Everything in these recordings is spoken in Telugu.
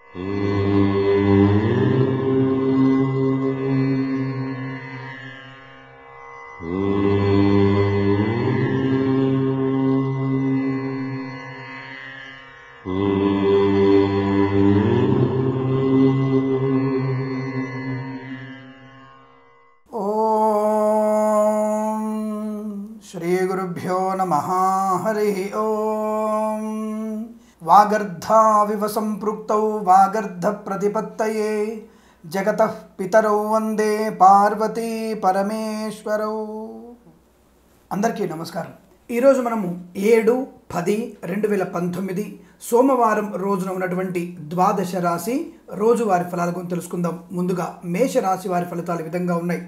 ఓం శ్రీ గురుభ్యో నమ హరి ఓం వాగర్ధావివ సంపృక్తౌ వాగర్ధ ప్రతిపత్తయే జగత పితరౌ వందే పార్వతీ పరమేశ్వరౌ అందరికీ నమస్కారం ఈరోజు మనము ఏడు పది రెండు వేల పంతొమ్మిది సోమవారం రోజున ఉన్నటువంటి ద్వాదశ రాశి రోజువారి ఫలాల గురించి తెలుసుకుందాం ముందుగా మేష రాశి వారి ఫలితాలు ఈ విధంగా ఉన్నాయి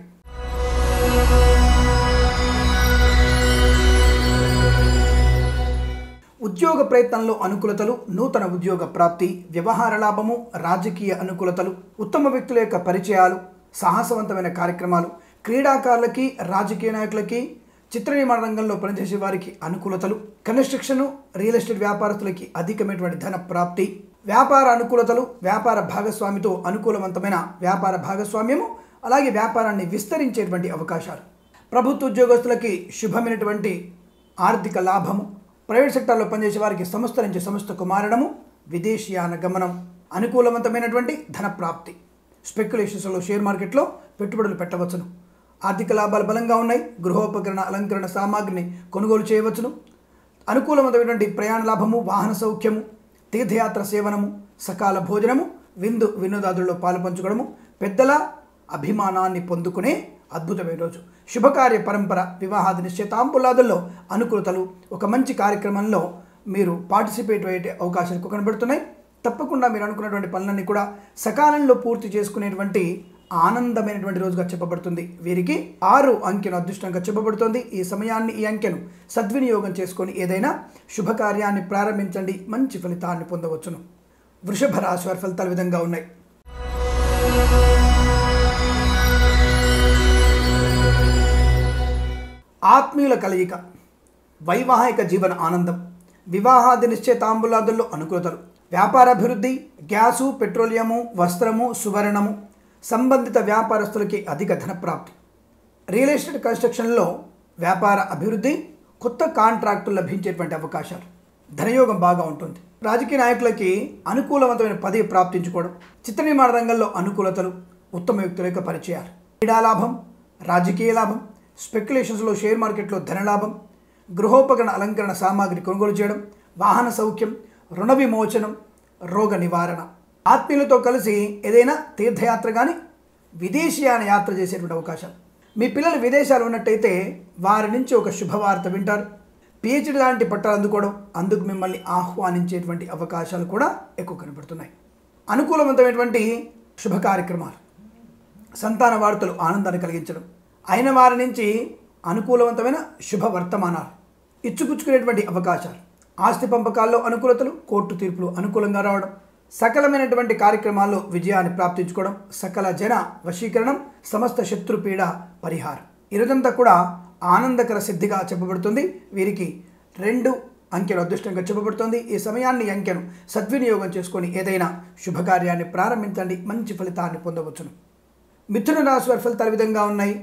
ఉద్యోగ ప్రయత్నంలో అనుకూలతలు నూతన ఉద్యోగ ప్రాప్తి వ్యవహార లాభము రాజకీయ అనుకూలతలు ఉత్తమ వ్యక్తుల యొక్క పరిచయాలు సాహసవంతమైన కార్యక్రమాలు క్రీడాకారులకి రాజకీయ నాయకులకి చిత్ర నిర్మాణ రంగంలో పనిచేసే వారికి అనుకూలతలు కన్స్ట్రక్షన్ రియల్ ఎస్టేట్ వ్యాపారస్తులకి అధికమైనటువంటి ధన ప్రాప్తి వ్యాపార అనుకూలతలు వ్యాపార భాగస్వామితో అనుకూలవంతమైన వ్యాపార భాగస్వామ్యము అలాగే వ్యాపారాన్ని విస్తరించేటువంటి అవకాశాలు ప్రభుత్వ ఉద్యోగస్తులకి శుభమైనటువంటి ఆర్థిక లాభము ప్రైవేట్ సెక్టార్లో పనిచేసే వారికి సంస్థ నుంచి సంస్థకు మారడము విదేశీయాన గమనం అనుకూలవంతమైనటువంటి ధన ప్రాప్తి స్పెక్యులేషన్స్లో షేర్ మార్కెట్లో పెట్టుబడులు పెట్టవచ్చును ఆర్థిక లాభాలు బలంగా ఉన్నాయి గృహోపకరణ అలంకరణ సామాగ్రిని కొనుగోలు చేయవచ్చును అనుకూలమైనటువంటి ప్రయాణ లాభము వాహన సౌఖ్యము తీర్థయాత్ర సేవనము సకాల భోజనము విందు వినోదాదుల్లో పాలు పంచుకోవడము పెద్దల అభిమానాన్ని పొందుకునే అద్భుతమైన రోజు శుభకార్య పరంపర వివాహాది నిశ్చితాంపులాదుల్లో అనుకూలతలు ఒక మంచి కార్యక్రమంలో మీరు పార్టిసిపేట్ అయ్యే అవకాశాలు ఎక్కువ కనబడుతున్నాయి తప్పకుండా మీరు అనుకున్నటువంటి పనులన్నీ కూడా సకాలంలో పూర్తి చేసుకునేటువంటి ఆనందమైనటువంటి రోజుగా చెప్పబడుతుంది వీరికి ఆరు అంకెను అదృష్టంగా చెప్పబడుతుంది ఈ సమయాన్ని ఈ అంకెను సద్వినియోగం చేసుకొని ఏదైనా శుభకార్యాన్ని ప్రారంభించండి మంచి ఫలితాన్ని పొందవచ్చును వృషభ రాశి వారి ఫలితాలు ఈ విధంగా ఉన్నాయి ఆత్మీయుల కలయిక వైవాహిక జీవన ఆనందం వివాహాది నిశ్చయితాంబులాదుల్లో అనుకూలతలు వ్యాపార అభివృద్ధి గ్యాసు పెట్రోలియము వస్త్రము సువర్ణము సంబంధిత వ్యాపారస్తులకి అధిక ధన ప్రాప్తి రియల్ ఎస్టేట్ కన్స్ట్రక్షన్లో వ్యాపార అభివృద్ధి కొత్త కాంట్రాక్టులు లభించేటువంటి అవకాశాలు ధనయోగం బాగా ఉంటుంది రాజకీయ నాయకులకి అనుకూలవంతమైన పదవి ప్రాప్తించుకోవడం చిత్ర నిర్మాణ రంగంలో అనుకూలతలు ఉత్తమ వ్యక్తుల యొక్క పరిచయాలు క్రీడా లాభం రాజకీయ లాభం స్పెక్యులేషన్స్లో షేర్ మార్కెట్లో ధనలాభం గృహోపకరణ అలంకరణ సామాగ్రి కొనుగోలు చేయడం వాహన సౌఖ్యం రుణ విమోచనం రోగ నివారణ ఆత్మీయులతో కలిసి ఏదైనా తీర్థయాత్ర కానీ విదేశీయాన యాత్ర చేసేటువంటి అవకాశాలు మీ పిల్లలు విదేశాలు ఉన్నట్టయితే వారి నుంచి ఒక శుభవార్త వింటారు పిహెచ్డి లాంటి పట్టాలు అందుకోవడం అందుకు మిమ్మల్ని ఆహ్వానించేటువంటి అవకాశాలు కూడా ఎక్కువ కనబడుతున్నాయి అనుకూలవంతమైనటువంటి శుభ కార్యక్రమాలు సంతాన వార్తలు ఆనందాన్ని కలిగించడం అయిన వారి నుంచి అనుకూలవంతమైన శుభ వర్తమానాలు ఇచ్చుపుచ్చుకునేటువంటి అవకాశాలు ఆస్తి పంపకాల్లో అనుకూలతలు కోర్టు తీర్పులు అనుకూలంగా రావడం సకలమైనటువంటి కార్యక్రమాల్లో విజయాన్ని ప్రాప్తించుకోవడం సకల జన వశీకరణం సమస్త శత్రుపీడ పరిహారం ఈరోజంతా కూడా ఆనందకర సిద్ధిగా చెప్పబడుతుంది వీరికి రెండు అంకెలు అదృష్టంగా చెప్పబడుతుంది ఈ సమయాన్ని ఈ అంకెను సద్వినియోగం చేసుకొని ఏదైనా శుభకార్యాన్ని ప్రారంభించండి మంచి ఫలితాన్ని పొందవచ్చును మిథున రాశి వారి ఫలితాలు ఈ విధంగా ఉన్నాయి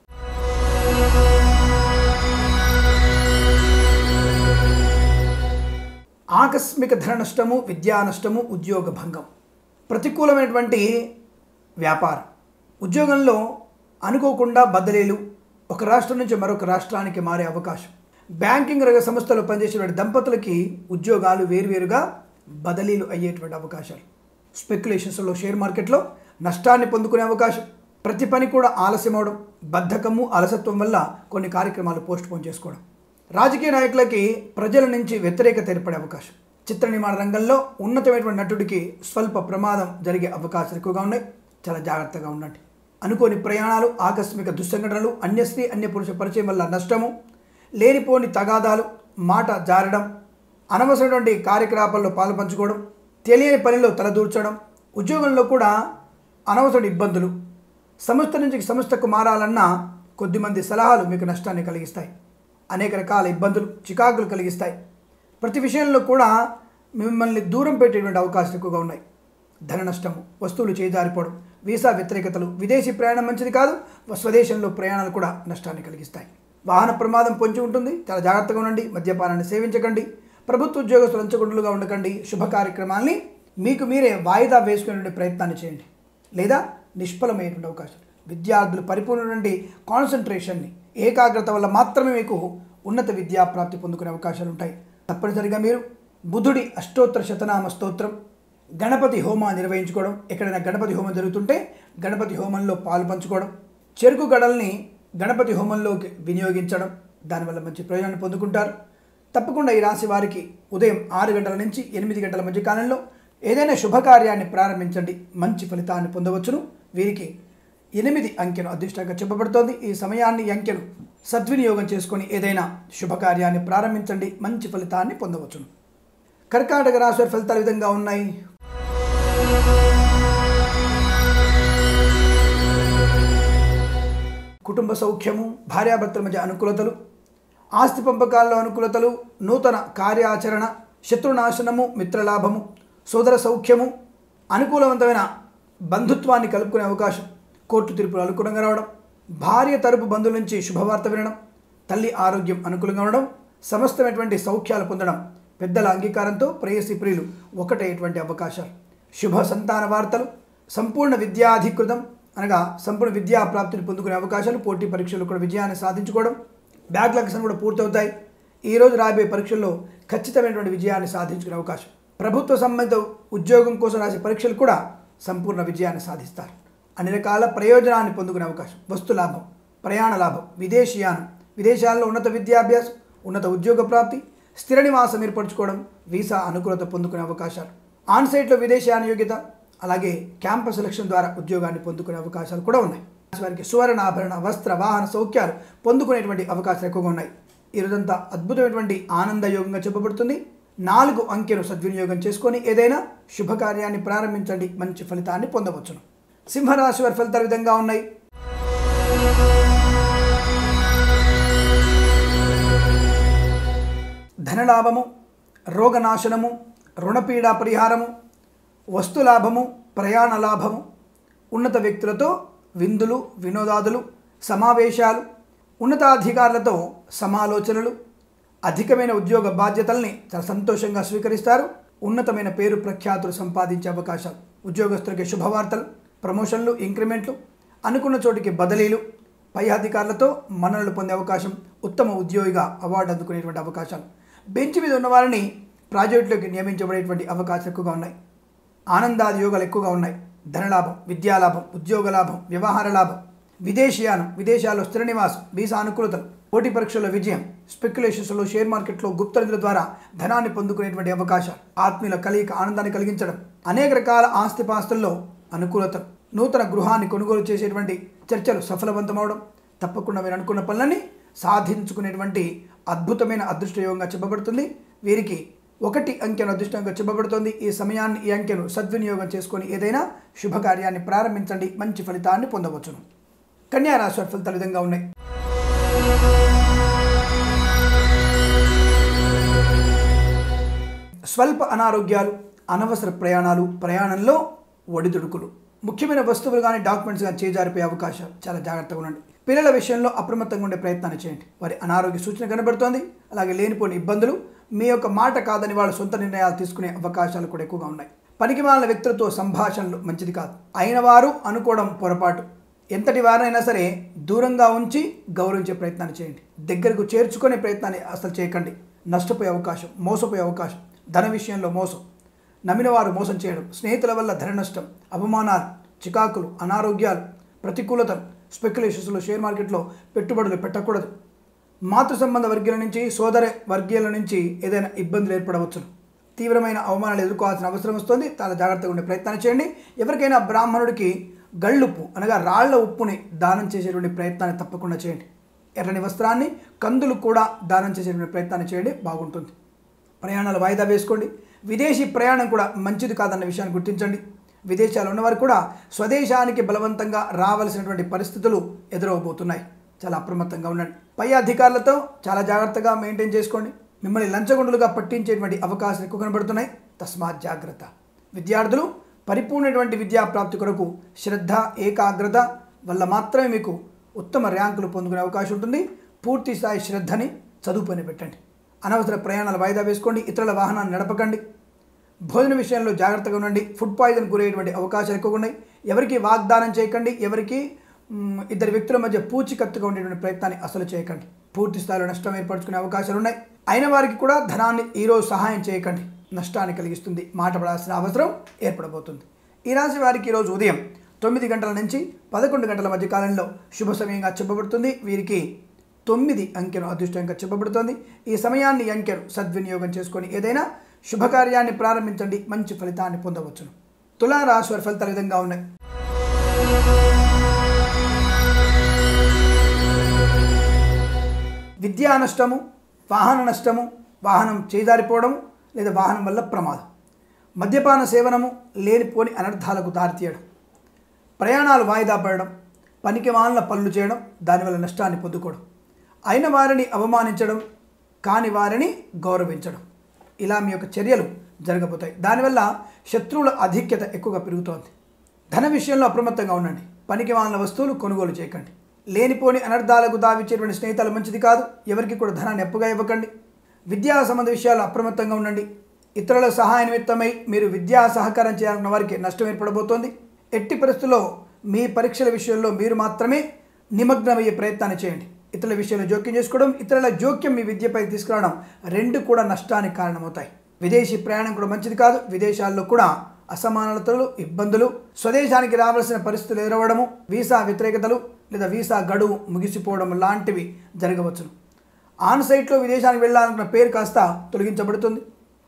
ఆకస్మిక ధన నష్టము విద్యా నష్టము ఉద్యోగ భంగం ప్రతికూలమైనటువంటి వ్యాపారం ఉద్యోగంలో అనుకోకుండా బదిలీలు ఒక రాష్ట్రం నుంచి మరొక రాష్ట్రానికి మారే అవకాశం బ్యాంకింగ్ రంగ సంస్థలో పనిచేసేటువంటి దంపతులకి ఉద్యోగాలు వేరువేరుగా బదిలీలు అయ్యేటువంటి అవకాశాలు స్పెక్యులేషన్స్లో షేర్ మార్కెట్లో నష్టాన్ని పొందుకునే అవకాశం ప్రతి పని కూడా ఆలస్యం అవడం బద్ధకము అలసత్వం వల్ల కొన్ని కార్యక్రమాలు పోస్ట్ పోన్ చేసుకోవడం రాజకీయ నాయకులకి ప్రజల నుంచి వ్యతిరేకత ఏర్పడే అవకాశం చిత్ర నిర్మాణ రంగంలో ఉన్నతమైనటువంటి నటుడికి స్వల్ప ప్రమాదం జరిగే అవకాశాలు ఎక్కువగా ఉన్నాయి చాలా జాగ్రత్తగా ఉండండి అనుకోని ప్రయాణాలు ఆకస్మిక దుస్సంఘటనలు అన్య స్త్రీ అన్య పురుష పరిచయం వల్ల నష్టము లేనిపోని తగాదాలు మాట జారడం అనవసరమైనటువంటి కార్యకలాపాల్లో పాలు పంచుకోవడం తెలియని పనిలో తలదూర్చడం ఉద్యోగంలో కూడా అనవసర ఇబ్బందులు సంస్థ నుంచి సంస్థకు మారాలన్నా కొద్దిమంది సలహాలు మీకు నష్టాన్ని కలిగిస్తాయి అనేక రకాల ఇబ్బందులు చికాకులు కలిగిస్తాయి ప్రతి విషయంలో కూడా మిమ్మల్ని దూరం పెట్టేటువంటి అవకాశాలు ఎక్కువగా ఉన్నాయి ధన నష్టము వస్తువులు చేజారిపోవడం వీసా వ్యతిరేకతలు విదేశీ ప్రయాణం మంచిది కాదు స్వదేశంలో ప్రయాణాలు కూడా నష్టాన్ని కలిగిస్తాయి వాహన ప్రమాదం పొంచి ఉంటుంది చాలా జాగ్రత్తగా ఉండండి మద్యపానాన్ని సేవించకండి ప్రభుత్వ ఉద్యోగస్తులు లంచగొండలుగా ఉండకండి శుభ కార్యక్రమాల్ని మీకు మీరే వాయిదా వేసుకునే ప్రయత్నాన్ని చేయండి లేదా నిష్ఫలమైనటువంటి అవకాశం విద్యార్థులు పరిపూర్ణ నుండి కాన్సన్ట్రేషన్ని ఏకాగ్రత వల్ల మాత్రమే మీకు ఉన్నత విద్యా ప్రాప్తి పొందుకునే అవకాశాలు ఉంటాయి తప్పనిసరిగా మీరు బుధుడి అష్టోత్తర శతనామ స్తోత్రం గణపతి హోమం నిర్వహించుకోవడం ఎక్కడైనా గణపతి హోమం జరుగుతుంటే గణపతి హోమంలో పాలు పంచుకోవడం చెరుకు గడల్ని గణపతి హోమంలోకి వినియోగించడం దానివల్ల మంచి ప్రయోజనాన్ని పొందుకుంటారు తప్పకుండా ఈ రాశి వారికి ఉదయం ఆరు గంటల నుంచి ఎనిమిది గంటల మధ్య కాలంలో ఏదైనా శుభకార్యాన్ని ప్రారంభించండి మంచి ఫలితాన్ని పొందవచ్చును వీరికి ఎనిమిది అంకెను అదృష్టంగా చెప్పబడుతోంది ఈ సమయాన్ని ఈ అంకెను సద్వినియోగం చేసుకొని ఏదైనా శుభకార్యాన్ని ప్రారంభించండి మంచి ఫలితాన్ని పొందవచ్చును కర్కాటక రాశి వారి ఫలితాలు ఈ విధంగా ఉన్నాయి కుటుంబ సౌఖ్యము భార్యాభర్తల మధ్య అనుకూలతలు ఆస్తి పంపకాల్లో అనుకూలతలు నూతన కార్యాచరణ శత్రునాశనము మిత్రలాభము సోదర సౌఖ్యము అనుకూలవంతమైన బంధుత్వాన్ని కలుపుకునే అవకాశం కోర్టు తీర్పులు అనుకూలంగా రావడం భార్య తరపు బంధువుల నుంచి శుభవార్త వినడం తల్లి ఆరోగ్యం అనుకూలంగా ఉండడం సమస్తమైనటువంటి సౌఖ్యాలు పొందడం పెద్దల అంగీకారంతో ప్రేయసి ప్రియులు ఒకటేటువంటి అవకాశాలు శుభ సంతాన వార్తలు సంపూర్ణ విద్యాధికృతం అనగా సంపూర్ణ విద్యా ప్రాప్తిని పొందుకునే అవకాశాలు పోటీ పరీక్షలు కూడా విజయాన్ని సాధించుకోవడం బ్యాక్ లక్షణం కూడా పూర్తవుతాయి ఈరోజు రాబోయే పరీక్షల్లో ఖచ్చితమైనటువంటి విజయాన్ని సాధించుకునే అవకాశం ప్రభుత్వ సంబంధిత ఉద్యోగం కోసం రాసే పరీక్షలు కూడా సంపూర్ణ విజయాన్ని సాధిస్తారు అన్ని రకాల ప్రయోజనాన్ని పొందుకునే అవకాశం వస్తు లాభం ప్రయాణ లాభం విదేశీయానం విదేశాల్లో ఉన్నత విద్యాభ్యాసం ఉన్నత ఉద్యోగ ప్రాప్తి స్థిర నివాసం ఏర్పరచుకోవడం వీసా అనుకూలత పొందుకునే అవకాశాలు ఆన్సైట్లో విదేశీయాన యోగ్యత అలాగే క్యాంపస్ సెలక్షన్ ద్వారా ఉద్యోగాన్ని పొందుకునే అవకాశాలు కూడా ఉన్నాయి వారికి సువర్ణ ఆభరణ వస్త్ర వాహన సౌఖ్యాలు పొందుకునేటువంటి అవకాశాలు ఎక్కువగా ఉన్నాయి ఈ రోజంతా అద్భుతమైనటువంటి ఆనందయోగంగా చెప్పబడుతుంది నాలుగు అంకెను సద్వినియోగం చేసుకొని ఏదైనా శుభకార్యాన్ని ప్రారంభించండి మంచి ఫలితాన్ని పొందవచ్చును సింహరాశి వారి ఫలితాలు ఈ విధంగా ఉన్నాయి ధనలాభము రోగనాశనము రుణపీడా పరిహారము వస్తులాభము ప్రయాణ లాభము ఉన్నత వ్యక్తులతో విందులు వినోదాదులు సమావేశాలు ఉన్నతాధికారులతో సమాలోచనలు అధికమైన ఉద్యోగ బాధ్యతల్ని చాలా సంతోషంగా స్వీకరిస్తారు ఉన్నతమైన పేరు ప్రఖ్యాతులు సంపాదించే అవకాశాలు ఉద్యోగస్తులకి శుభవార్తలు ప్రమోషన్లు ఇంక్రిమెంట్లు అనుకున్న చోటికి బదిలీలు పై అధికారులతో మన్ననలు పొందే అవకాశం ఉత్తమ ఉద్యోగిగా అవార్డు అందుకునేటువంటి అవకాశాలు బెంచ్ మీద ఉన్న వారిని ప్రాజెక్టులోకి నియమించబడేటువంటి అవకాశాలు ఎక్కువగా ఉన్నాయి ఆనందాది యోగాలు ఎక్కువగా ఉన్నాయి ధనలాభం విద్యాలాభం ఉద్యోగ లాభం వ్యవహార లాభం విదేశీయానం విదేశాల్లో స్థిర నివాసం వీసా అనుకూలతలు పోటీ పరీక్షల్లో విజయం స్పెక్యులేషన్స్లో షేర్ మార్కెట్లో గుప్త నిధుల ద్వారా ధనాన్ని పొందుకునేటువంటి అవకాశాలు ఆత్మీయుల కలయిక ఆనందాన్ని కలిగించడం అనేక రకాల ఆస్తిపాస్తుల్లో అనుకూలతలు నూతన గృహాన్ని కొనుగోలు చేసేటువంటి చర్చలు సఫలవంతమవడం తప్పకుండా మీరు అనుకున్న పనులన్నీ సాధించుకునేటువంటి అద్భుతమైన అదృష్టయోగంగా చెప్పబడుతుంది వీరికి ఒకటి అంకెను అదృష్టంగా చెప్పబడుతోంది ఈ సమయాన్ని ఈ అంకెను సద్వినియోగం చేసుకొని ఏదైనా శుభకార్యాన్ని ప్రారంభించండి మంచి ఫలితాన్ని పొందవచ్చును కన్యా రాశి వారి ఫలితాలు ఈ విధంగా ఉన్నాయి స్వల్ప అనారోగ్యాలు అనవసర ప్రయాణాలు ప్రయాణంలో ఒడిదుడుకులు ముఖ్యమైన వస్తువులు కానీ డాక్యుమెంట్స్ కానీ చేజారిపోయే అవకాశాలు చాలా జాగ్రత్తగా ఉండండి పిల్లల విషయంలో అప్రమత్తంగా ఉండే ప్రయత్నాన్ని చేయండి వారి అనారోగ్య సూచన కనబడుతోంది అలాగే లేనిపోని ఇబ్బందులు మీ యొక్క మాట కాదని వాళ్ళ సొంత నిర్ణయాలు తీసుకునే అవకాశాలు కూడా ఎక్కువగా ఉన్నాయి పనికి మాలిన వ్యక్తులతో సంభాషణలు మంచిది కాదు అయిన వారు అనుకోవడం పొరపాటు ఎంతటి వారైనా సరే దూరంగా ఉంచి గౌరవించే ప్రయత్నాన్ని చేయండి దగ్గరకు చేర్చుకునే ప్రయత్నాన్ని అసలు చేయకండి నష్టపోయే అవకాశం మోసపోయే అవకాశం ధన విషయంలో మోసం నమ్మిన వారు మోసం చేయడం స్నేహితుల వల్ల ధన నష్టం అవమానాలు చికాకులు అనారోగ్యాలు ప్రతికూలతలు స్పెక్యులేషన్స్లో షేర్ మార్కెట్లో పెట్టుబడులు పెట్టకూడదు మాతృ సంబంధ వర్గీయుల నుంచి సోదర వర్గీయుల నుంచి ఏదైనా ఇబ్బందులు ఏర్పడవచ్చును తీవ్రమైన అవమానాలు ఎదుర్కోవాల్సిన అవసరం వస్తుంది చాలా జాగ్రత్తగా ఉండే ప్రయత్నాన్ని చేయండి ఎవరికైనా బ్రాహ్మణుడికి గళ్ళుప్పు అనగా రాళ్ల ఉప్పుని దానం చేసేటువంటి ప్రయత్నాన్ని తప్పకుండా చేయండి ఎర్రని వస్త్రాన్ని కందులు కూడా దానం చేసేటువంటి ప్రయత్నాన్ని చేయండి బాగుంటుంది ప్రయాణాలు వాయిదా వేసుకోండి విదేశీ ప్రయాణం కూడా మంచిది కాదన్న విషయాన్ని గుర్తించండి విదేశాలు ఉన్నవారు కూడా స్వదేశానికి బలవంతంగా రావాల్సినటువంటి పరిస్థితులు ఎదురవబోతున్నాయి చాలా అప్రమత్తంగా ఉండండి పై అధికారులతో చాలా జాగ్రత్తగా మెయింటైన్ చేసుకోండి మిమ్మల్ని లంచగొండులుగా పట్టించేటువంటి అవకాశాలు ఎక్కువ కనబడుతున్నాయి తస్మాత్ జాగ్రత్త విద్యార్థులు పరిపూర్ణటువంటి విద్యాప్రాప్తి కొరకు శ్రద్ధ ఏకాగ్రత వల్ల మాత్రమే మీకు ఉత్తమ ర్యాంకులు పొందుకునే అవకాశం ఉంటుంది పూర్తి స్థాయి శ్రద్ధని చదువుపైన పెట్టండి అనవసర ప్రయాణాలు వాయిదా వేసుకోండి ఇతరుల వాహనాన్ని నడపకండి భోజన విషయంలో జాగ్రత్తగా ఉండండి ఫుడ్ పాయిజన్ గురయ్యేటువంటి అవకాశాలు ఎక్కువగా ఉన్నాయి ఎవరికి వాగ్దానం చేయకండి ఎవరికి మ్, ఇద్దరు వ్యక్తుల మధ్య పూచికత్తుగా ఉండేటువంటి ప్రయత్నాన్ని అసలు చేయకండి పూర్తి స్థాయిలో నష్టం ఏర్పరచుకునే అవకాశాలు ఉన్నాయి అయిన వారికి కూడా ధనాన్ని ఈరోజు సహాయం చేయకండి నష్టాన్ని కలిగిస్తుంది మాట పడాల్సిన అవసరం ఏర్పడబోతుంది ఈ రాశి వారికి ఈరోజు ఉదయం తొమ్మిది గంటల నుంచి పదకొండు గంటల మధ్య కాలంలో శుభ సమయంగా చెప్పబడుతుంది వీరికి తొమ్మిది అంకెను అదృష్టంగా చెప్పబడుతోంది ఈ సమయాన్ని ఈ అంకెను సద్వినియోగం చేసుకొని ఏదైనా శుభకార్యాన్ని ప్రారంభించండి మంచి ఫలితాన్ని పొందవచ్చును తులారాశి వారి ఫలితాలు ఈ విధంగా ఉన్నాయి విద్యా నష్టము వాహన నష్టము వాహనం చేజారిపోవడం లేదా వాహనం వల్ల ప్రమాదం మద్యపాన సేవనము లేనిపోని అనర్థాలకు దారితీయడం ప్రయాణాలు వాయిదా పడడం పనికి మాలిన పనులు చేయడం దానివల్ల నష్టాన్ని పొందుకోవడం అయిన వారిని అవమానించడం కాని వారిని గౌరవించడం ఇలా మీ యొక్క చర్యలు జరగబోతాయి దానివల్ల శత్రువుల ఆధిక్యత ఎక్కువగా పెరుగుతోంది ధన విషయంలో అప్రమత్తంగా ఉండండి పనికి మాలిన వస్తువులు కొనుగోలు చేయకండి లేనిపోని అనర్థాలకు దావిచ్చేటువంటి స్నేహితులు మంచిది కాదు ఎవరికి కూడా ధనాన్ని అప్పుగా ఇవ్వకండి విద్యా సంబంధ విషయాలు అప్రమత్తంగా ఉండండి ఇతరుల సహాయ నిమిత్తమై మీరు విద్యా సహకారం చేయాలన్న వారికి నష్టం ఏర్పడబోతోంది ఎట్టి పరిస్థితుల్లో మీ పరీక్షల విషయంలో మీరు మాత్రమే నిమగ్నమయ్యే ప్రయత్నాన్ని చేయండి ఇతరుల విషయంలో జోక్యం చేసుకోవడం ఇతరుల జోక్యం మీ విద్యపై తీసుకురావడం రెండు కూడా నష్టానికి కారణమవుతాయి విదేశీ ప్రయాణం కూడా మంచిది కాదు విదేశాల్లో కూడా అసమానతలు ఇబ్బందులు స్వదేశానికి రావాల్సిన పరిస్థితులు ఎదురవ్వడము వీసా వ్యతిరేకతలు లేదా వీసా గడువు ముగిసిపోవడం లాంటివి జరగవచ్చును ఆన్ సైట్లో విదేశానికి వెళ్ళాలనుకున్న పేరు కాస్త తొలగించబడుతుంది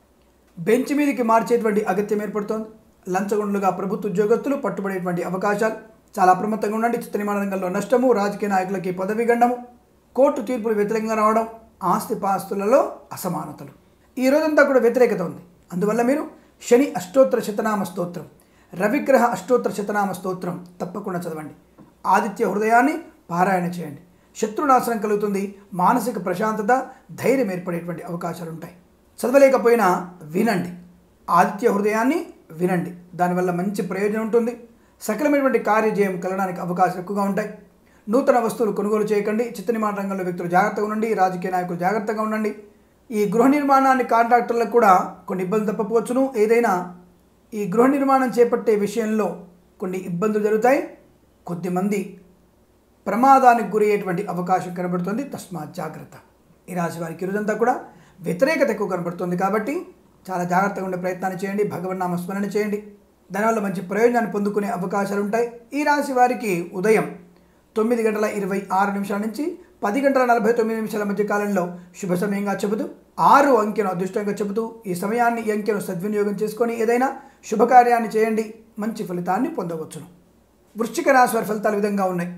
బెంచ్ మీదకి మార్చేటువంటి అగత్యం ఏర్పడుతోంది లంచగొండలుగా ప్రభుత్వ ఉద్యోగస్తులు పట్టుబడేటువంటి అవకాశాలు చాలా అప్రమత్తంగా ఉండండి చిత్ర నిర్మాణ రంగంలో నష్టము రాజకీయ నాయకులకి పదవి గండము కోర్టు తీర్పులు వ్యతిరేకంగా రావడం ఆస్తి పాస్తులలో అసమానతలు ఈ రోజంతా కూడా వ్యతిరేకత ఉంది అందువల్ల మీరు శని అష్టోత్తర శతనామ స్తోత్రం రవిగ్రహ అష్టోత్తర శతనామ స్తోత్రం తప్పకుండా చదవండి ఆదిత్య హృదయాన్ని పారాయణ చేయండి శత్రునాశనం కలుగుతుంది మానసిక ప్రశాంతత ధైర్యం ఏర్పడేటువంటి అవకాశాలు ఉంటాయి చదవలేకపోయినా వినండి ఆదిత్య హృదయాన్ని వినండి దానివల్ల మంచి ప్రయోజనం ఉంటుంది సకలమైనటువంటి కార్యజయం కలగడానికి అవకాశాలు ఎక్కువగా ఉంటాయి నూతన వస్తువులు కొనుగోలు చేయకండి చిత్త నిర్మాణ రంగంలో వ్యక్తులు జాగ్రత్తగా ఉండండి రాజకీయ నాయకులు జాగ్రత్తగా ఉండండి ఈ గృహ నిర్మాణాన్ని కాంట్రాక్టర్లకు కూడా కొన్ని ఇబ్బందులు తప్పపోవచ్చును ఏదైనా ఈ గృహ నిర్మాణం చేపట్టే విషయంలో కొన్ని ఇబ్బందులు జరుగుతాయి కొద్దిమంది ప్రమాదానికి గురయ్యేటువంటి అవకాశం కనబడుతుంది తస్మాత్ జాగ్రత్త ఈ రాశి వారికి ఈరోజంతా కూడా వ్యతిరేకత ఎక్కువ కనబడుతుంది కాబట్టి చాలా జాగ్రత్తగా ఉండే ప్రయత్నాన్ని చేయండి భగవన్నామ స్మరణ చేయండి దానివల్ల మంచి ప్రయోజనాన్ని పొందుకునే అవకాశాలు ఉంటాయి ఈ రాశి వారికి ఉదయం తొమ్మిది గంటల ఇరవై ఆరు నిమిషాల నుంచి పది గంటల నలభై తొమ్మిది నిమిషాల మధ్య కాలంలో శుభ సమయంగా చెబుతూ ఆరు అంకెను అదృష్టంగా చెబుతూ ఈ సమయాన్ని ఈ అంకెను సద్వినియోగం చేసుకొని ఏదైనా శుభకార్యాన్ని చేయండి మంచి ఫలితాన్ని పొందవచ్చును వృశ్చిక రాశి వారి ఫలితాలు ఈ విధంగా ఉన్నాయి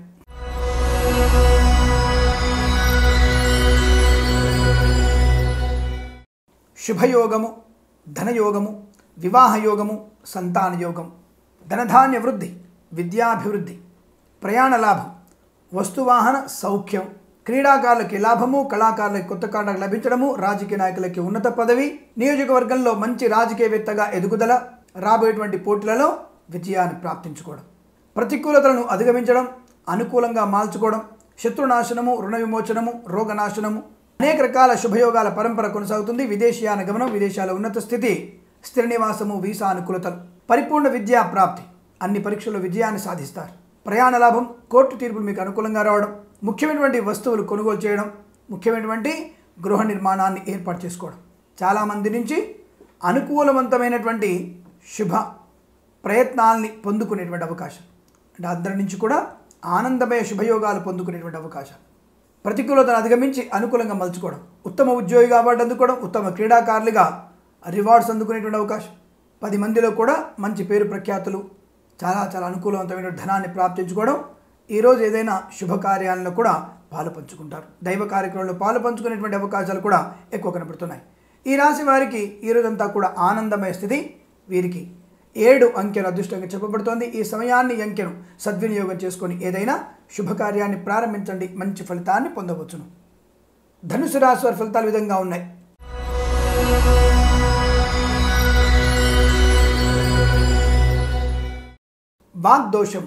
శుభయోగము ధనయోగము వివాహ యోగము సంతాన యోగం ధనధాన్య వృద్ధి విద్యాభివృద్ధి ప్రయాణ లాభం వస్తువాహన సౌఖ్యం క్రీడాకారులకి లాభము కళాకారులకి కొత్త కాంట్రాక్ట్ లభించడము రాజకీయ నాయకులకి ఉన్నత పదవి నియోజకవర్గంలో మంచి రాజకీయవేత్తగా ఎదుగుదల రాబోయేటువంటి పోటీలలో విజయాన్ని ప్రాప్తించుకోవడం ప్రతికూలతలను అధిగమించడం అనుకూలంగా మార్చుకోవడం శత్రునాశనము రుణ విమోచనము రోగనాశనము అనేక రకాల శుభయోగాల పరంపర కొనసాగుతుంది విదేశీయాన గమనం విదేశాల ఉన్నత స్థితి స్థిర నివాసము వీసా అనుకూలతలు పరిపూర్ణ విద్యా ప్రాప్తి అన్ని పరీక్షల్లో విజయాన్ని సాధిస్తారు ప్రయాణ లాభం కోర్టు తీర్పులు మీకు అనుకూలంగా రావడం ముఖ్యమైనటువంటి వస్తువులు కొనుగోలు చేయడం ముఖ్యమైనటువంటి గృహ నిర్మాణాన్ని ఏర్పాటు చేసుకోవడం చాలామంది నుంచి అనుకూలవంతమైనటువంటి శుభ ప్రయత్నాల్ని పొందుకునేటువంటి అవకాశం అంటే అందరి నుంచి కూడా ఆనందమయ శుభయోగాలు పొందుకునేటువంటి అవకాశం ప్రతికూలతను అధిగమించి అనుకూలంగా మలుచుకోవడం ఉత్తమ ఉద్యోగిగా అవార్డు అందుకోవడం ఉత్తమ క్రీడాకారులుగా రివార్డ్స్ అందుకునేటువంటి అవకాశం పది మందిలో కూడా మంచి పేరు ప్రఖ్యాతులు చాలా చాలా అనుకూలవంతమైన ధనాన్ని ప్రాప్తించుకోవడం ఈరోజు ఏదైనా శుభకార్యాలలో కూడా పాలు పంచుకుంటారు దైవ కార్యక్రమంలో పాలు పంచుకునేటువంటి అవకాశాలు కూడా ఎక్కువ కనబడుతున్నాయి ఈ రాశి వారికి ఈరోజంతా కూడా ఆనందమయ స్థితి వీరికి ఏడు అంకెను అదృష్టంగా చెప్పబడుతోంది ఈ సమయాన్ని ఈ అంకెను సద్వినియోగం చేసుకొని ఏదైనా శుభకార్యాన్ని ప్రారంభించండి మంచి ఫలితాన్ని పొందవచ్చును ధనుసు రాశి వారి ఫలితాలు ఈ విధంగా ఉన్నాయి వాగ్దోషం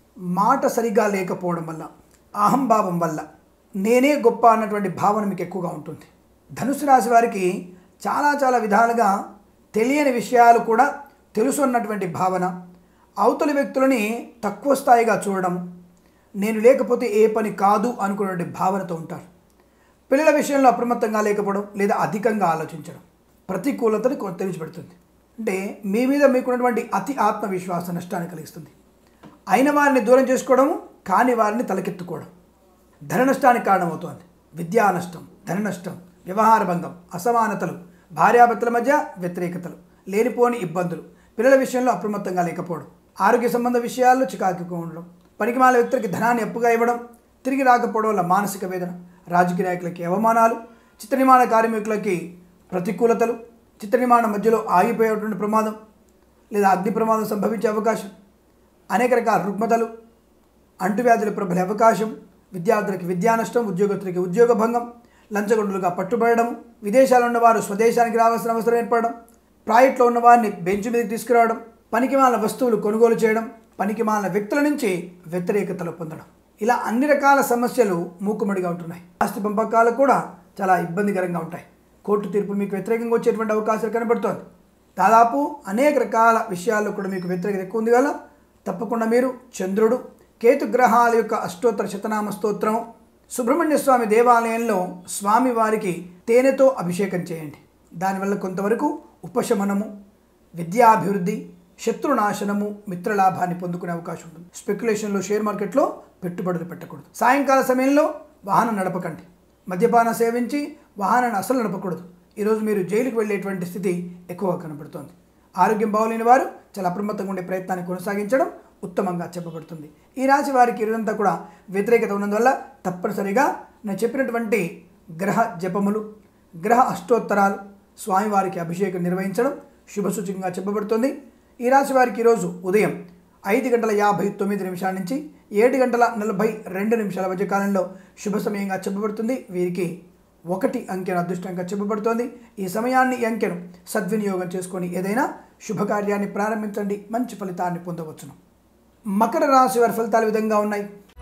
మాట సరిగా లేకపోవడం వల్ల అహంభావం వల్ల నేనే గొప్ప అన్నటువంటి భావన మీకు ఎక్కువగా ఉంటుంది ధనుసు రాశి వారికి చాలా చాలా విధాలుగా తెలియని విషయాలు కూడా తెలుసు అన్నటువంటి భావన అవతలి వ్యక్తులని తక్కువ స్థాయిగా చూడడం నేను లేకపోతే ఏ పని కాదు అనుకునే భావనతో ఉంటారు పిల్లల విషయంలో అప్రమత్తంగా లేకపోవడం లేదా అధికంగా ఆలోచించడం ప్రతికూలతని కొంత తెలిసిపెడుతుంది అంటే మీ మీద మీకున్నటువంటి అతి ఆత్మవిశ్వాస నష్టాన్ని కలిగిస్తుంది అయిన వారిని దూరం చేసుకోవడం కాని వారిని తలకెత్తుకోవడం ధన నష్టానికి కారణమవుతోంది విద్యా నష్టం ధన నష్టం వ్యవహార భంగం అసమానతలు భార్యాభర్తల మధ్య వ్యతిరేకతలు లేనిపోని ఇబ్బందులు పిల్లల విషయంలో అప్రమత్తంగా లేకపోవడం ఆరోగ్య సంబంధ విషయాల్లో చికాకుగా ఉండడం పనికిమాల వ్యక్తులకి ధనాన్ని అప్పుగా ఇవ్వడం తిరిగి రాకపోవడం వల్ల మానసిక వేదన రాజకీయ నాయకులకి అవమానాలు చిత్ర నిర్మాణ కార్మికులకి ప్రతికూలతలు చిత్ర నిర్మాణం మధ్యలో ఆగిపోయేటువంటి ప్రమాదం లేదా అగ్ని ప్రమాదం సంభవించే అవకాశం అనేక రకాల రుగ్మతలు అంటువ్యాధులు ప్రబలే అవకాశం విద్యార్థులకి విద్యా నష్టం ఉద్యోగస్తులకి ఉద్యోగ భంగం లంచగొండులుగా పట్టుబడడం విదేశాల్లో ఉన్నవారు స్వదేశానికి రావాల్సిన అవసరం ఏర్పడడం ప్రాజెక్ట్లో ఉన్న వారిని బెంచ్ మీదకి తీసుకురావడం పనికిమాలిన వస్తువులు కొనుగోలు చేయడం పనికిమాలిన వ్యక్తుల నుంచి వ్యతిరేకతలు పొందడం ఇలా అన్ని రకాల సమస్యలు మూకుమ్మడిగా ఉంటున్నాయి ఆస్తి పంపకాలు కూడా చాలా ఇబ్బందికరంగా ఉంటాయి కోర్టు తీర్పు మీకు వ్యతిరేకంగా వచ్చేటువంటి అవకాశాలు కనబడుతోంది దాదాపు అనేక రకాల విషయాల్లో కూడా మీకు వ్యతిరేకత ఎక్కువ ఉంది కదా తప్పకుండా మీరు చంద్రుడు కేతు గ్రహాల యొక్క అష్టోత్తర శతనామ స్తోత్రం సుబ్రహ్మణ్య స్వామి దేవాలయంలో స్వామి వారికి తేనెతో అభిషేకం చేయండి దానివల్ల కొంతవరకు ఉపశమనము విద్యాభివృద్ధి శత్రునాశనము మిత్రలాభాన్ని పొందుకునే అవకాశం ఉంటుంది స్పెక్యులేషన్లో షేర్ మార్కెట్లో పెట్టుబడులు పెట్టకూడదు సాయంకాల సమయంలో వాహనం నడపకండి మద్యపాన సేవించి వాహనాన్ని అసలు నడపకూడదు ఈరోజు మీరు జైలుకు వెళ్ళేటువంటి స్థితి ఎక్కువగా కనబడుతోంది ఆరోగ్యం బాగోలేని వారు చాలా అప్రమత్తంగా ఉండే ప్రయత్నాన్ని కొనసాగించడం ఉత్తమంగా చెప్పబడుతుంది ఈ రాశి వారికి ఇదంతా కూడా వ్యతిరేకత ఉన్నందువల్ల తప్పనిసరిగా నేను చెప్పినటువంటి గ్రహ జపములు గ్రహ అష్టోత్తరాలు స్వామివారికి అభిషేకం నిర్వహించడం శుభసూచకంగా చెప్పబడుతుంది ఈ రాశి వారికి ఈరోజు ఉదయం ఐదు గంటల యాభై తొమ్మిది నిమిషాల నుంచి ఏడు గంటల నలభై రెండు నిమిషాల మధ్య కాలంలో శుభ సమయంగా చెప్పబడుతుంది వీరికి ఒకటి అంకెను అదృష్టంగా చెప్పబడుతోంది ఈ సమయాన్ని ఈ అంకెను సద్వినియోగం చేసుకొని ఏదైనా శుభకార్యాన్ని ప్రారంభించండి మంచి ఫలితాన్ని పొందవచ్చును మకర రాశి వారి ఫలితాలు ఈ విధంగా ఉన్నాయి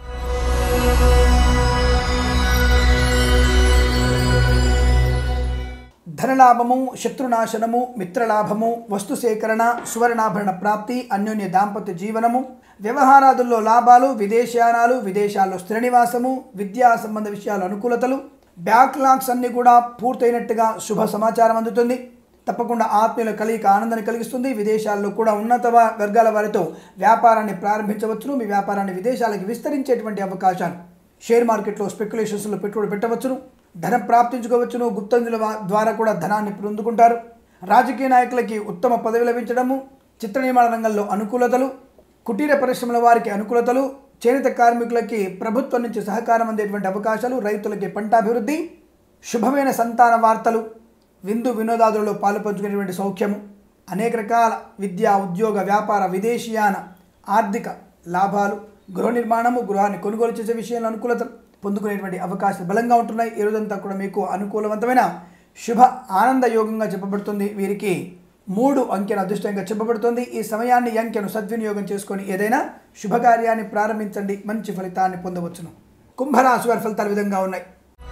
ధనలాభము శత్రునాశనము మిత్రలాభము వస్తు సేకరణ సువర్ణాభరణ ప్రాప్తి అన్యోన్య దాంపత్య జీవనము వ్యవహారాదుల్లో లాభాలు విదేశయానాలు విదేశాల్లో స్థిర నివాసము విద్యా సంబంధ విషయాలు అనుకూలతలు బ్యాక్లాగ్స్ అన్నీ కూడా పూర్తయినట్టుగా శుభ సమాచారం అందుతుంది తప్పకుండా ఆత్మీయుల కలిగిక ఆనందాన్ని కలిగిస్తుంది విదేశాల్లో కూడా ఉన్నత వ- వర్గాల వారితో వ్యాపారాన్ని ప్రారంభించవచ్చును మీ వ్యాపారాన్ని విదేశాలకు విస్తరించేటువంటి అవకాశాలు షేర్ మార్కెట్లో స్పెక్యులేషన్స్లో పెట్టుబడి పెట్టవచ్చును ధనం ప్రాప్తించుకోవచ్చును గుప్తంజుల వా- ద్వారా కూడా ధనాన్ని పొందుకుంటారు రాజకీయ నాయకులకి ఉత్తమ పదవి లభించడము చిత్ర నిర్మాణ రంగంలో అనుకూలతలు కుటీర పరిశ్రమల వారికి అనుకూలతలు చేనేత కార్మికులకి ప్రభుత్వం నుంచి సహకారం అందేటువంటి అవకాశాలు రైతులకి పంటాభివృద్ధి శుభమైన సంతాన వార్తలు విందు వినోదాదులలో పాలు పంచుకునేటువంటి సౌఖ్యము అనేక రకాల విద్యా ఉద్యోగ వ్యాపార విదేశీయాన ఆర్థిక లాభాలు గృహ నిర్మాణము గృహాన్ని కొనుగోలు చేసే విషయంలో అనుకూలత పొందుకునేటువంటి అవకాశాలు బలంగా ఉంటున్నాయి ఈ రోజంతా కూడా మీకు అనుకూలవంతమైన శుభ ఆనంద యోగంగా చెప్పబడుతుంది వీరికి మూడు అంకెను అదృష్టంగా చెప్పబడుతుంది ఈ సమయాన్ని ఈ అంకెను సద్వినియోగం చేసుకొని ఏదైనా శుభకార్యాన్ని ప్రారంభించండి మంచి ఫలితాన్ని పొందవచ్చును కుంభరాశి వారి ఫలితాలు ఈ విధంగా ఉన్నాయి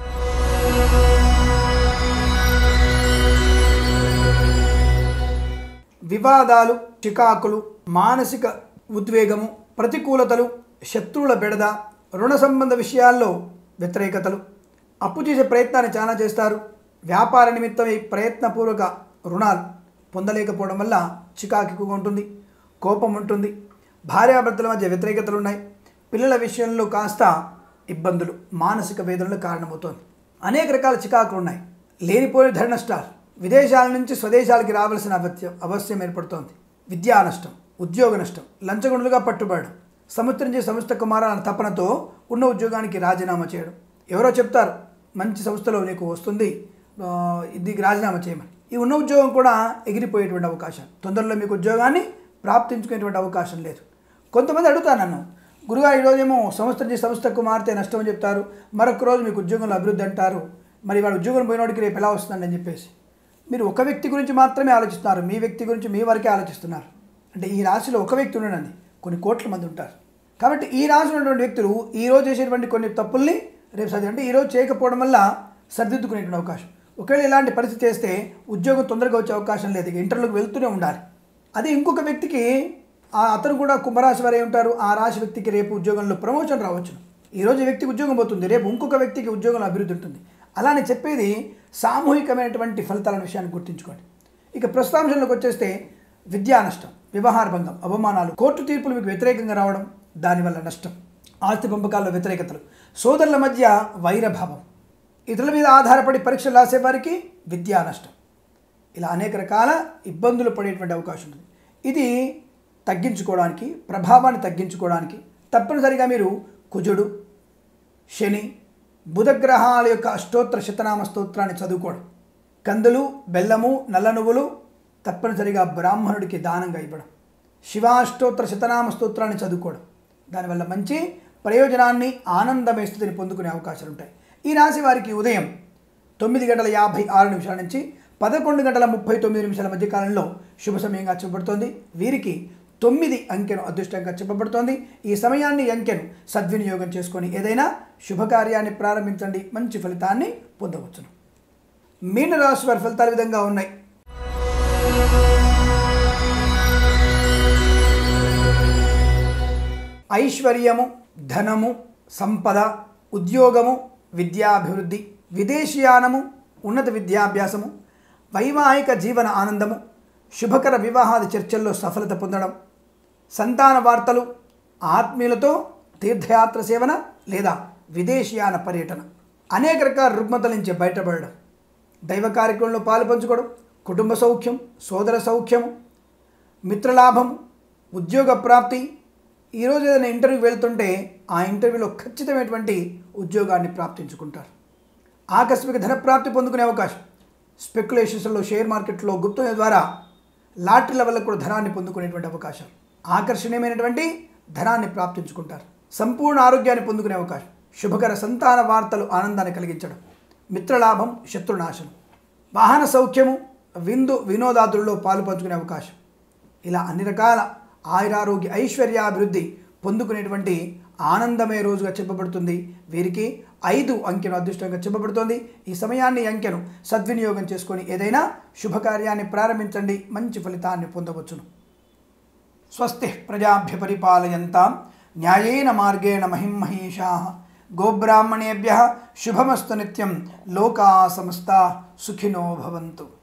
వివాదాలు చికాకులు మానసిక ఉద్వేగము ప్రతికూలతలు శత్రువుల బెడద రుణ సంబంధ విషయాల్లో వ్యతిరేకతలు అప్పు చేసే ప్రయత్నాన్ని చాలా చేస్తారు వ్యాపార నిమిత్తమై ప్రయత్నపూర్వక రుణాలు పొందలేకపోవడం వల్ల చికాకు ఎక్కువగా ఉంటుంది కోపం ఉంటుంది భార్యాభర్తల మధ్య వ్యతిరేకతలు ఉన్నాయి పిల్లల విషయంలో కాస్త ఇబ్బందులు మానసిక వేదనలు కారణమవుతోంది అనేక రకాల చికాకులు ఉన్నాయి లేనిపోయిన ధర నష్టాలు విదేశాల నుంచి స్వదేశాలకి రావాల్సిన అవశ్యం అవశ్యం ఏర్పడుతోంది విద్యా నష్టం ఉద్యోగ నష్టం లంచగొండులుగా పట్టుబడడం సంవత్సరం చేసే సంస్థ కుమారాల తపనతో ఉన్న ఉద్యోగానికి రాజీనామా చేయడం ఎవరో చెప్తారు మంచి సంస్థలో నీకు వస్తుంది ఆ, ఇది రాజీనామా చేయమని ఈ ఉన్న ఉద్యోగం కూడా ఎగిరిపోయేటువంటి అవకాశం తొందరలో మీకు ఉద్యోగాన్ని ప్రాప్తించుకునేటువంటి అవకాశం లేదు కొంతమంది అడుగుతాను నన్ను గురుగా ఈరోజేమో సంస్థ నుంచి సంస్థకు మారితే నష్టం అని చెప్తారు మరొక రోజు మీకు ఉద్యోగంలో అభివృద్ధి అంటారు మరి వాడు ఉద్యోగం పోయినోడికి రేపు ఎలా వస్తుందండి అని చెప్పేసి మీరు ఒక వ్యక్తి గురించి మాత్రమే ఆలోచిస్తున్నారు మీ వ్యక్తి గురించి మీ వరకే ఆలోచిస్తున్నారు అంటే ఈ రాశిలో ఒక వ్యక్తి ఉండడండి కొన్ని కోట్ల మంది ఉంటారు కాబట్టి ఈ రాశి ఉన్నటువంటి వ్యక్తులు ఈ రోజు చేసేటువంటి కొన్ని తప్పుల్ని రేపు సర్ది అంటే ఈరోజు చేయకపోవడం వల్ల సర్దిద్దుకునేటువంటి అవకాశం ఒకవేళ ఇలాంటి పరిస్థితి చేస్తే ఉద్యోగం తొందరగా వచ్చే అవకాశం లేదు ఇక ఇంటర్వ్యూకి వెళ్తూనే ఉండాలి అదే ఇంకొక వ్యక్తికి ఆ అతను కూడా కుంభరాశి వారే ఉంటారు ఆ రాశి వ్యక్తికి రేపు ఉద్యోగంలో ప్రమోషన్ రావచ్చు ఈరోజు ఈ వ్యక్తికి ఉద్యోగం పోతుంది రేపు ఇంకొక వ్యక్తికి ఉద్యోగంలో అభివృద్ధి ఉంటుంది అలానే చెప్పేది సామూహికమైనటువంటి ఫలితాల విషయాన్ని గుర్తుంచుకోండి ఇక ప్రస్తుతాంశంలోకి వచ్చేస్తే విద్యా నష్టం వ్యవహార భంగం అవమానాలు కోర్టు తీర్పులు మీకు వ్యతిరేకంగా రావడం దానివల్ల నష్టం ఆస్తి పంపకాల్లో వ్యతిరేకతలు సోదరుల మధ్య వైరభావం ఇతరుల మీద ఆధారపడి పరీక్షలు రాసేవారికి విద్యా నష్టం ఇలా అనేక రకాల ఇబ్బందులు పడేటువంటి అవకాశం ఉంది ఇది తగ్గించుకోవడానికి ప్రభావాన్ని తగ్గించుకోవడానికి తప్పనిసరిగా మీరు కుజుడు శని బుధగ్రహాల యొక్క అష్టోత్తర శతనామ స్తోత్రాన్ని చదువుకోవడం కందులు బెల్లము నల్ల నువ్వులు తప్పనిసరిగా బ్రాహ్మణుడికి దానంగా ఇవ్వడం శివాష్టోత్తర శతనామ స్తోత్రాన్ని చదువుకోవడం దానివల్ల మంచి ప్రయోజనాన్ని ఆనందమే స్థితిని పొందుకునే అవకాశాలు ఉంటాయి ఈ రాశి వారికి ఉదయం తొమ్మిది గంటల యాభై ఆరు నిమిషాల నుంచి పదకొండు గంటల ముప్పై తొమ్మిది నిమిషాల మధ్య కాలంలో శుభ సమయంగా చెప్పబడుతోంది వీరికి తొమ్మిది అంకెను అదృష్టంగా చెప్పబడుతోంది ఈ సమయాన్ని ఈ అంకెను సద్వినియోగం చేసుకొని ఏదైనా శుభకార్యాన్ని ప్రారంభించండి మంచి ఫలితాన్ని పొందవచ్చును మీన రాశి వారి ఫలితాలు ఈ విధంగా ఉన్నాయి ఐశ్వర్యము ధనము సంపద ఉద్యోగము విద్యాభివృద్ధి విదేశీయానము ఉన్నత విద్యాభ్యాసము వైవాహిక జీవన ఆనందము శుభకర వివాహాది చర్చల్లో సఫలత పొందడం సంతాన వార్తలు ఆత్మీయులతో తీర్థయాత్ర సేవన లేదా విదేశీయాన పర్యటన అనేక రకాల రుగ్మతల నుంచి బయటపడడం దైవ కార్యక్రమంలో పాలు పంచుకోవడం కుటుంబ సౌఖ్యం సోదర సౌఖ్యం మిత్రలాభం ఉద్యోగ ప్రాప్తి ఈరోజు ఏదైనా ఇంటర్వ్యూ వెళ్తుంటే ఆ ఇంటర్వ్యూలో ఖచ్చితమైనటువంటి ఉద్యోగాన్ని ప్రాప్తించుకుంటారు ఆకస్మిక ధన ప్రాప్తి పొందుకునే అవకాశం స్పెక్యులేషన్స్లో షేర్ మార్కెట్లో గుప్తం ద్వారా లాటరీల వల్ల కూడా ధనాన్ని పొందుకునేటువంటి అవకాశం ఆకర్షణీయమైనటువంటి ధనాన్ని ప్రాప్తించుకుంటారు సంపూర్ణ ఆరోగ్యాన్ని పొందుకునే అవకాశం శుభకర సంతాన వార్తలు ఆనందాన్ని కలిగించడం మిత్రలాభం శత్రునాశనం వాహన సౌఖ్యము విందు వినోదాదుల్లో పాలు పంచుకునే అవకాశం ఇలా అన్ని రకాల ఆయురారోగ్య ఐశ్వర్యాభివృద్ధి పొందుకునేటువంటి ఆనందమే రోజుగా చెప్పబడుతుంది వీరికి ఐదు అంకెను అదృష్టంగా చెప్పబడుతోంది ఈ సమయాన్ని ఈ అంకెను సద్వినియోగం చేసుకొని ఏదైనా శుభకార్యాన్ని ప్రారంభించండి మంచి ఫలితాన్ని పొందవచ్చును స్వస్తి ప్రజాభ్య పరిపాలయంతాం న్యాయేన మార్గేణ మహిమహీషా గోబ్రాహ్మణేభ్య శుభమస్తు నిత్యం లోకా సమస్తా సుఖినో భవంతు